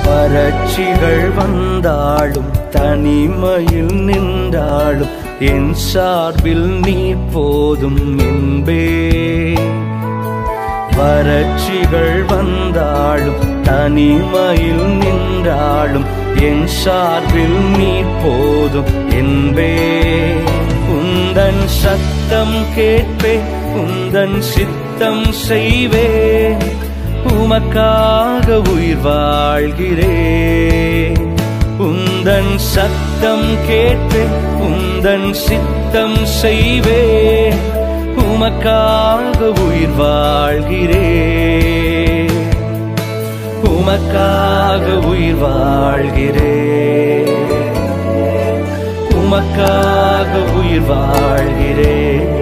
வறட்சிகள் வந்தாலும் தனிமையில் நின்றாலும் என் சார்பில் நீ போதும் என்பே வறட்சிகள் வந்தாலும் தனிமையில் நின்றாலும் என் சார்பில் நீ போதும் என்பே உந்தன் சத்தம் கேட்பே உந்தன் சித்தம் செய்வே உமக்காக உயிர் வாழ்கிறேன் உந்தன் சத்தம் கேட்பே உந்தன் சித்தம் செய்வே உமக்காக உயிர் வாழ்கிறேன் உமக்காக உயிர் வாழ்கிறேன் உமக்காக உயிர் வாழ்கிறேன்